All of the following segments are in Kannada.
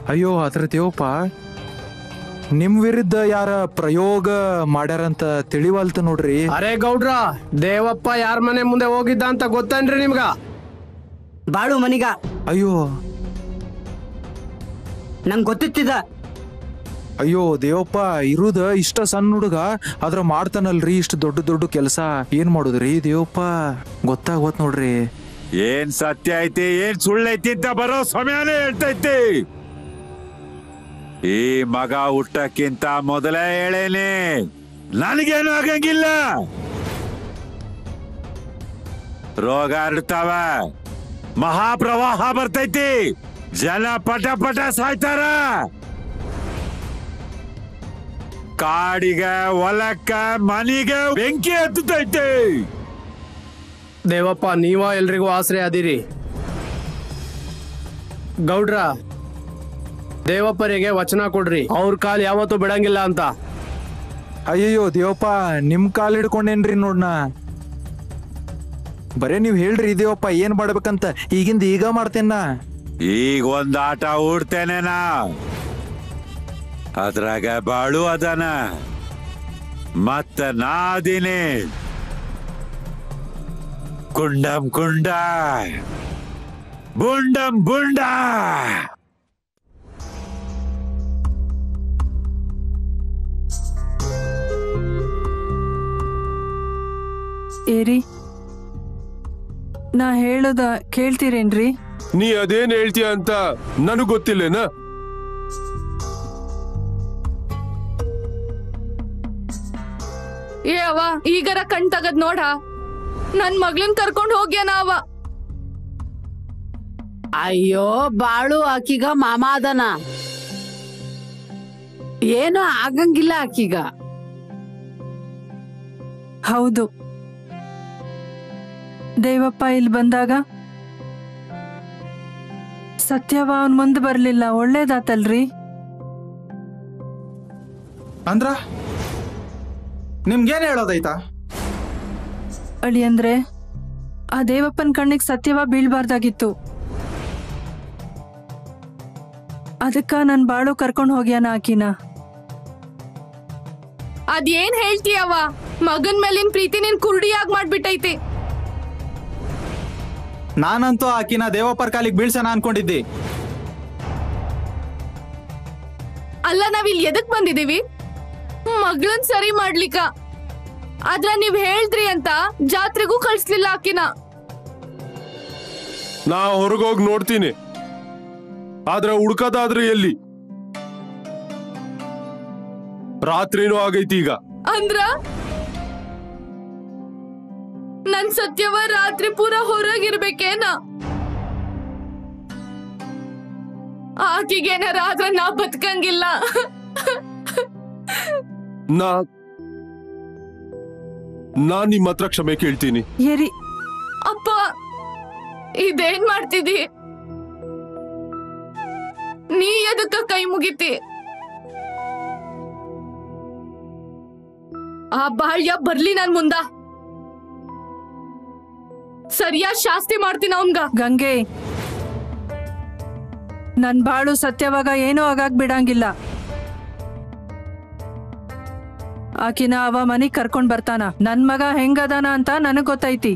ಅಯ್ಯೋ ಅದ್ರ ದೇವಪ್ಪ ನಿಮ್ ವಿರುದ್ಧ ಯಾರ ಪ್ರಯೋಗ ಮಾಡ್ಯಾರಂತ ತಿಳಿವಲ್ತ ನೋಡ್ರಿ ಅರೆ ಗೌಡ್ರ ದೇವಪ್ಪ ಯಾರ ಮನೆ ಮುಂದೆ ಹೋಗಿದ್ದ ಅಂತ ಗೊತ್ತೇನ್ರಿ ನಿಮ್ಗ ಬಾಳು ಮನಿಗ ಅಯ್ಯೋ ನಂಗ್ ಗೊತ್ತಿತ್ತಿದ ಅಯ್ಯೋ ದೇವಪ್ಪ ಇರುದ ಇಷ್ಟ ಸಣ್ಣ ಹುಡುಗ ಅದ್ರ ಮಾಡ್ತಾನಲ್ರಿ ಇಷ್ಟ ದೊಡ್ಡ ದೊಡ್ಡ ಕೆಲಸ ಏನ್ ಮಾಡುದ್ರಿ ದೇವಪ್ಪ ಗೊತ್ತಾಗೋತ್ ನೋಡ್ರಿ ಏನ್ ಸತ್ಯ ಐತಿ ಏನ್ ಸುಳ್ಳೈತಿ ಅಂತ ಬರೋ ಸಮಯನೇ ಹೇಳ್ತೈತಿ ಈ ಮಗ ಹುಟ್ಟಕ್ಕಿಂತ ಮೊದಲೇ ಹೇಳೇನಿ ನನಗೇನು ಆಗಂಗಿಲ್ಲ ರೋಗ ಹರಡ್ತಾವ ಮಹಾಪ್ರವಾಹ ಬರ್ತೈತಿ ಜನ ಪಟ ಪಟ ಸಾಯ್ತಾರ ಕಾಡಿಗೆ ಹೊಲಕ್ಕ ಮನಿಗೆ ಬೆಂಕಿ ಹತ್ತೈತಿ ದೇವಪ್ಪ ನೀವ ಎಲ್ರಿಗೂ ಆಸರೆ ಅದಿರಿ ಗೌಡ್ರ ದೇವಪ್ಪರಿಗೆ ವಚನ ಕೊಡ್ರಿ ಅವ್ರ ಕಾಲ್ ಯಾವತ್ತೂ ಬಿಡಂಗಿಲ್ಲ ಅಂತ ಅಯ್ಯಯ್ಯೋ ದೇವಪ್ಪ ನಿಮ್ ಕಾಲ್ ಹಿಡ್ಕೊಂಡೇನ್ರಿ ನೋಡ್ನ ಬರೇ ನೀವ್ ಹೇಳ್ರಿ ದೇವಪ್ಪ ಏನ್ ಮಾಡ್ಬೇಕಂತ ಈಗಿಂದ ಈಗ ಮಾಡ್ತೇನ ಈಗ ಒಂದ್ ಆಟ ಹೂಡ್ತೇನೆ ನಾ ಅದ್ರಾಗ ಬಾಳು ಅದನ ಮತ್ತ ನಾದಿನಿ ಕುಂಡಂ ಕುಂಡ ಬುಂಡಂ ಬುಂಡ ಏರಿ ನಾ ಹೇಳೋದ ಕೇಳ್ತೀರೇನ್ರಿ ನೀ ಅದೇನ್ ಹೇಳ್ತೀಯ ಅಂತ ನನಗ್ ಗೊತ್ತಿಲ್ಲೇನ ಏ ಅವ ಈಗರ ಕಣ್ ತಗದ್ ನೋಡ ನನ್ ಮಗ್ಳನ್ ಕರ್ಕೊಂಡ್ ಹೋಗ್ಯಾನ ಅವ ಅಯ್ಯೋ ಬಾಳು ಆಕಿಗ ಮಾಮ ಅದನ ಏನು ಆಗಂಗಿಲ್ಲ ಆಕಿಗ ಹೌದು ದೇವಪ್ಪ ಇಲ್ಲಿ ಬಂದಾಗ ಸತ್ಯವ ಅವನ್ ಮುಂದೆ ಬರ್ಲಿಲ್ಲ ಒಳ್ಳೇದಾತಲ್ರಿ ಅಂದ್ರ ನಿಮ್ಗೇನ್ ಹೇಳೋದೈತಾ ಅಳಿ ಅಂದ್ರೆ ಆ ದೇವಪ್ಪನ ಕಣ್ಣಿಗೆ ಸತ್ಯವ ಬೀಳ್ಬಾರ್ದಾಗಿತ್ತು ಅದಕ್ಕ ನನ್ ಬಾಳು ಕರ್ಕೊಂಡ್ ಹೋಗ್ಯಾನ ಆಕಿನ ಅದೇನ್ ಹೇಳ್ತೀಯವ ಮಗನ್ ಮೇಲಿನ ಪ್ರೀತಿ ನಿನ್ ಕುರುಡಿಯಾಗ್ ಮಾಡ್ಬಿಟ್ಟೈತಿ ನಾನಂತೂ ಆಕಿನ ದೇವಪ್ಪರ್ ಕಾಲಿಗೆ ಬೀಳ್ಸೋಣ ಅನ್ಕೊಂಡಿದ್ದೆ ಅಲ್ಲ ನಾವ್ ಇಲ್ಲಿ ಎದಕ್ ಬಂದಿದೀವಿ ಮಗಳನ್ ಸರಿ ಮಾಡ್ಲಿಕ್ಕ ಆದ್ರ ನೀವ್ ಹೇಳ್ದ್ರಿ ಅಂತ ಜಾತ್ರೆಗೂ ಕಳ್ಸ್ಲಿಲ್ಲ ಆಕಿನ ನಾ ಹೊರಗೋಗಿ ನೋಡ್ತೀನಿ ಆದ್ರೆ ಹುಡ್ಕದಾದ್ರೆ ಎಲ್ಲಿ ರಾತ್ರಿನೂ ಆಗೈತಿ ಈಗ ಅಂದ್ರ ನನ್ ಸತ್ಯವ ರಾತ್ರಿ ಪೂರ ಹೊರಗಿರ್ಬೇಕೇನ ಆಕಿಗೇನಾರ ಆದ್ರ ನಾ ಬದುಕಂಗಿಲ್ಲ ನಾ ನಾನ್ ನಿಮ್ಮ ಹತ್ರ ಕ್ಷಮೆ ಕೇಳ್ತೀನಿ ಏರಿ ಅಪ್ಪ ಇದೇನ್ ಮಾಡ್ತಿದಿ ನೀ ಎದಕ್ಕ ಕೈ ಮುಗಿತಿ ಆ ಬಾಳ್ಯ ಬರ್ಲಿ ನನ್ ಮುಂದ ಸರಿಯಾದ ಶಾಸ್ತಿ ಮಾಡ್ತೀನಿ ಅವನ್ಗ ಗಂಗೆ ನನ್ ಬಾಳು ಸತ್ಯವಾಗ ಏನೂ ಆಗಾಕ್ ಬಿಡಂಗಿಲ್ಲ ಆಕಿನ ಅವ ಮನಿಗ್ ಕರ್ಕೊಂಡ್ ಬರ್ತಾನ ನನ್ ಮಗ ಹೆಂಗದಾನ ಅಂತ ನನಗ್ ಗೊತ್ತೈತಿ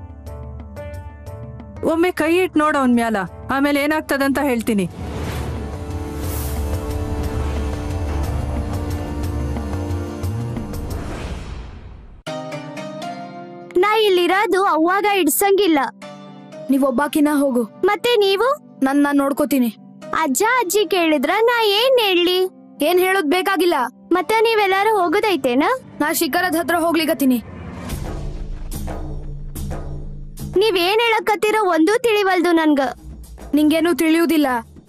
ಒಮ್ಮೆ ಕೈ ಇಟ್ ನೋಡ ಅವನ್ ಮ್ಯಾಲ ಆಮೇಲೆ ಏನಾಗ್ತದಂತ ಹೇಳ್ತೀನಿ ನಾ ಇಲ್ಲಿರೋದು ಅವ್ವಾಗ ಇಡ್ಸಂಗಿಲ್ಲ ನೀವೊಬ್ಬಾಕಿನ ಹೋಗು ಮತ್ತೆ ನೀವು ನನ್ ನಾನ್ ನೋಡ್ಕೋತೀನಿ ಅಜ್ಜ ಅಜ್ಜಿ ಕೇಳಿದ್ರ ನಾ ಏನ್ ಹೇಳಿ ಏನ್ ಹೇಳೋದ್ ಬೇಕಾಗಿಲ್ಲ ಮತ್ತೆ ನೀವೆಲ್ಲಾರು ಹೋಗೋದೈತೇನ ನಾ ಶಿಖರದ ಹತ್ರ ಹೋಗ್ಲಿಕತ್ತೀನಿ ನೀವೇನ್ ಹೇಳಕತ್ತೀರೋ ಒಂದೂ ತಿಳಿವಲ್ದು ನನ್ಗ ನಿಂಗೇನು ತಿಳಿಯುವುದಿಲ್ಲ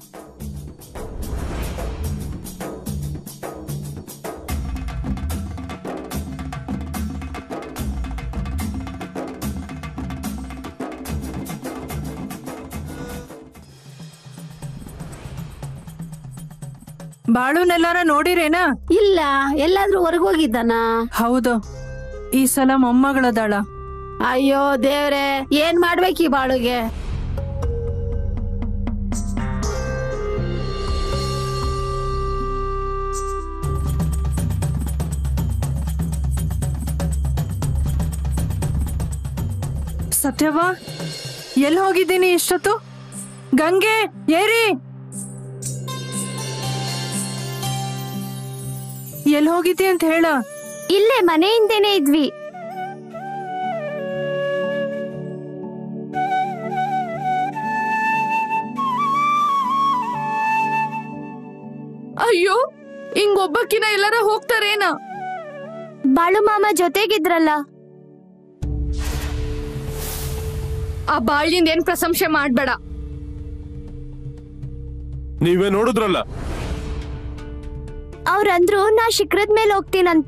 ಬಾಳುನೆಲ್ಲಾರ ನೋಡಿರೇನ ಇಲ್ಲ ಎಲ್ಲಾದ್ರೂ ಹೊರಗೋಗಿದ್ದಾನ ಹೌದು ಈ ಸಲ ಮೊಮ್ಮಗಳದಾಳ ಅಯ್ಯೋ ದೇವ್ರೆ ಏನ್ ಮಾಡ್ಬೇಕಿ ಬಾಳುಗೆ ಸತ್ಯವ ಎಲ್ಲಿ ಹೋಗಿದ್ದೀನಿ ಇಷ್ಟೊತ್ತು ಗಂಗೆ ಏರಿ ಎಲ್ಲಿ ಹೋಗಿದ್ದಿ ಅಂತ ಹೇಳ ಇಲ್ಲೇ ಮನೆ ಹಿಂದೆನೆ ಇದ್ವಿ ಅಯ್ಯೋ ಹಿಂಗ್ ಒಬ್ಬಕ್ಕಿನ ಎಲ್ಲಾರ ಹೋಗ್ತಾರೇನ ಬಾಳು ಮಾಮ ಜೊತೆಗಿದ್ರಲ್ಲ ಆ ಬಾಳ್ಯಿಂದ ಏನ್ ಪ್ರಶಂಸೆ ಮಾಡ್ಬೇಡ ನೀವೇ ನೋಡಿದ್ರಲ್ಲ ಅವ್ರಂದ್ರು ನಾ ಶಿಖರದ ಮೇಲೆ ಹೋಗ್ತೀನಂತ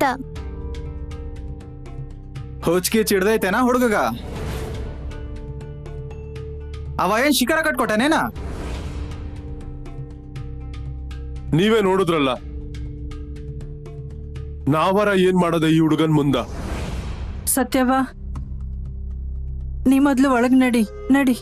ಹೋಚ್ಕಿ ಚಿಡ್ದೈತೇನಾ ಹುಡುಗಗ ಅವ ಏನ್ ಶಿಖರ ಕಟ್ಕೊಟ್ಟನೇನಾ ನೀವೇ ನೋಡಿದ್ರಲ್ಲ ನಾವರ ಏನ್ ಮಾಡೋದ ಈ ಹುಡುಗನ್ ಮುಂದ ಸತ್ಯವ ನೀ ಮೊದ್ಲು ಒಳಗ್ ನಡಿ ನಡಿ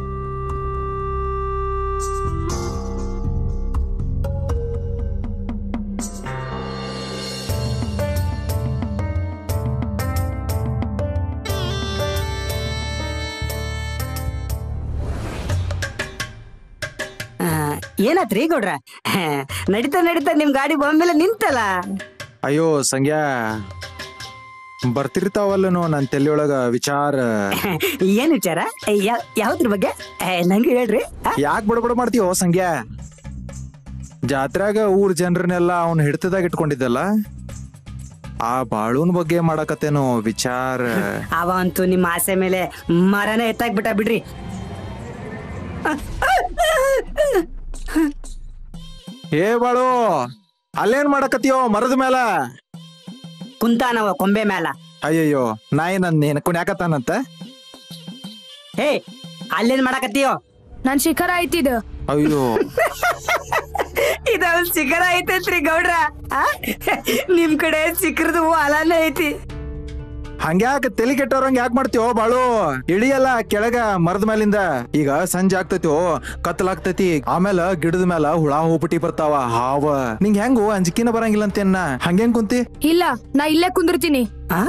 ಏನಾತ್ರಿ ಗೌಡ್ರ ನಡೀತಾ ನಡೀತಾ ನಿಮ್ ಗಾಡಿ ಬಂದ್ಮೇಲೆ ನಿಂತಲ್ಲ ಅಯ್ಯೋ ಸಂಗ್ಯಾ ಬರ್ತಿರ್ತಾವಲ್ಲನೋ ನನ್ನ ತಲೆಯೊಳಗ ವಿಚಾರ ಏನ್ ವಿಚಾರ ಯಾ- ಯಾವ್ದ್ರ ಬಗ್ಗೆ ಏ, ನಂಗೆ ಹೇಳ್ರಿ ಆ? ಯಾಕೆ ಬಡಬಡ ಮಾಡ್ತೀವೋ ಸಂಗ್ಯಾ ಜಾತ್ರೆಗ ಊರ್ ಜನರನ್ನೆಲ್ಲ ಅವ್ನ ಹಿಡ್ತದಾಗ ಇಟ್ಕೊಂಡಿದ್ದಲ್ಲ ಆ ಬಾಳೂನ್ ಬಗ್ಗೆ ಮಾಡಕತ್ತೇನೋ ವಿಚಾರ ಅವ ಅಂತೂ ನಿಮ್ಮ ಆಸೆ ಮೇಲೆ ಮರನೇ ಎತ್ತಾಕ್ಬಿಟ್ಟ ಬಿಡ್ರಿ ಏ ಬಾಳು ಅಲ್ಲೇನ್ ಮಾಡಕತ್ತೀಯೋ ಮರದ ಮೇಲ ಕುಂತಾನವ ಕೊಂಬೆ ಮ್ಯಾಲ ಅಯ್ಯಯ್ಯೋ ನಾಯಿ ನನ್ ಏನ್ ಕುಣ್ಯಾಕತ್ತಾನಂತ ಹೇ ಅಲ್ಲೇನ್ ಮಾಡಕತ್ತೀಯೋ ನನ್ ಶಿಖರ ಐತಿದ ಅಯ್ಯೋ ಇದೊಂದ್ ಶಿಖರ ಐತೈತ್ರಿ ಗೌಡ್ರ ಆ? ನಿಮ್ ಕಡೆ ಶಿಖರದ ಹೊಲನೇ ಐತಿ ಹಂಗ್ಯಾಕ ತಲೆ ಕೆಟ್ಟವ್ರಂಗ ಯಾಕೆ ಮಾಡ್ತೀವೋ ಬಾಳು ಇಳಿಯಲ್ಲ ಕೆಳಗ ಮರದ ಮೇಲಿಂದ ಈಗ ಸಂಜೆ ಆಗ್ತೈತಿ ಕತ್ತಲಾಗ್ತೈತಿ ಆಮೇಲೆ ಗಿಡದ ಮೇಲ ಹುಳ ಹೋಗ್ಬಿಟ್ಟಿ ಬರ್ತಾವ ಹಾವ ನಿಂಗ್ ಹೆಂಗು ಅಂಜಿಕಿನ ಬರಂಗಿಲ್ಲ ಅಂತೇನ ಹಂಗೇನ್ ಕುಂತಿ ಇಲ್ಲ ನಾ ಇಲ್ಲೇ ಕುಂದಿರ್ತೀನಿ ಆ?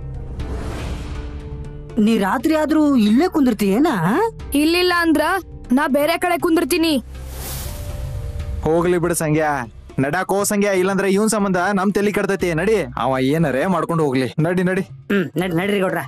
ನೀ ರಾತ್ರಿ ಆದ್ರೂ ಇಲ್ಲೇ ಕುಂದಿರ್ತೀಯೇನಾ ಇಲ್ಲಿಲ್ಲ ಅಂದ್ರ ನಾ ಬೇರೆ ಕಡೆ ಕುಂದಿರ್ತೀನಿ ಹೋಗ್ಲಿ ಬಿಡು ಸಂಗ್ಯಾ ನಡ್ಯಾಕ್ ಹೋ ಸಂಗ್ಯಾ ಇಲ್ಲಂದ್ರೆ ಇವನ್ ಸಂಬಂಧ ನಮ್ ತಲಿ ಕೆಡ್ತೈತಿ ನಡಿ ಅವ ಏನರೇ ಮಾಡ್ಕೊಂಡು ಹೋಗ್ಲಿ ನಡಿ ನಡಿ ಹ್ಮ್ ನಡ್ ನಡ್ರಿ ಗೌಡ್ರ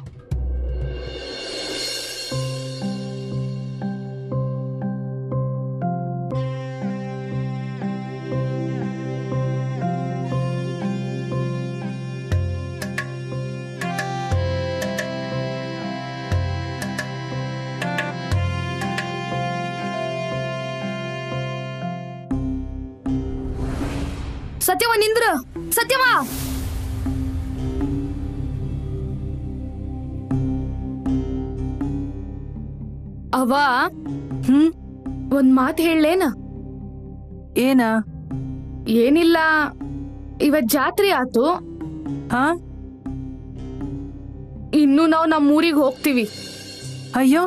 ಸತ್ಯವ ನಿಂದ್ರ ಸತ್ಯವ ಅವ ಹ್ಮ್ ಒಂದ್ ಮಾತ್ ಹೇಳೇನ ಏನ ಏನಿಲ್ಲ ಇವತ್ ಜಾತ್ರೆ ಆತು ಹಾ ಇನ್ನು ನಾವು ನಮ್ಮ ಊರಿಗೆ ಹೋಗ್ತೀವಿ ಅಯ್ಯೋ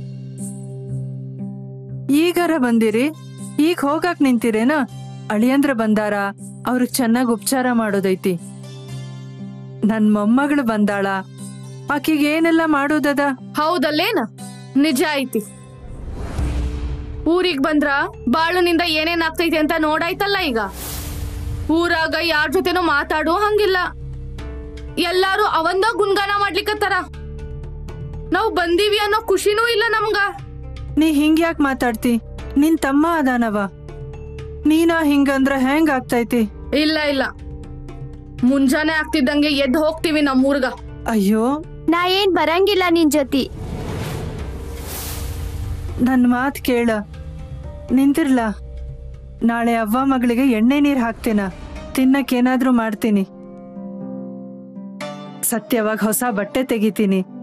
ಈಗಾರ ಬಂದಿರಿ ಈಗ ಹೋಗಾಕ್ ನಿಂತಿರೇನ ಅಳಿಯಂದ್ರ ಬಂದಾರ ಅವ್ರಿಗೆ ಚೆನ್ನಾಗ್ ಉಪಚಾರ ಮಾಡೋದೈತಿ ನನ್ ಮೊಮ್ಮಗಳು ಬಂದಾಳ ಆಕಿಗೆ ಏನೆಲ್ಲ ಮಾಡೋದದ ಹೌದಲ್ಲೇನ ನಿಜ ಐತಿ ಊರಿಗ್ ಬಂದ್ರ ಬಾಳುನಿಂದ ಏನೇನ್ ಆಗ್ತೈತಿ ಅಂತ ನೋಡಾಯ್ತಲ್ಲ ಈಗ ಊರಾಗ ಯಾರ್ ಜೊತೆನೂ ಮಾತಾಡೋ ಹಂಗಿಲ್ಲ ಎಲ್ಲಾರು ಅವಂದ ಗುಣಗಾನ ಮಾಡ್ಲಿಕ್ಕತ್ತಾರ ನಾವ್ ಬಂದೀವಿ ಅನ್ನೋ ಖುಷಿನೂ ಇಲ್ಲ ನಮ್ಗ ನೀ ಹಿಂಗ್ಯಾಕ್ ಮಾತಾಡ್ತಿ ನಿನ್ ತಮ್ಮ ಅದಾನವ ನೀನಾ ಹಿಂಗಂದ್ರ ಹೆಂಗ್ ಆಗ್ತೈತಿ ಇಲ್ಲ ಇಲ್ಲ ಮುಂಜಾನೆ ಆಗ್ತಿದ್ದಂಗೆ ಎದ್ದು ಹೋಗ್ತೀವಿ ನಮ್ಮೂರ್ಗ ಅಯ್ಯೋ ನಾ ಏನ್ ಬರಂಗಿಲ್ಲ ನಿನ್ ಜೊತೆ ನನ್ ಮಾತ್ ಕೇಳ ನಿಂತಿರ್ಲ ನಾಳೆ ಅವ್ವ ಮಗಳಿಗೆ ಎಣ್ಣೆ ನೀರ್ ಹಾಕ್ತೀನ ತಿನ್ನಕ್ಕೇನಾದ್ರೂ ಮಾಡ್ತೀನಿ ಸತ್ಯವಾಗ ಹೊಸ ಬಟ್ಟೆ ತೆಗಿತೀನಿ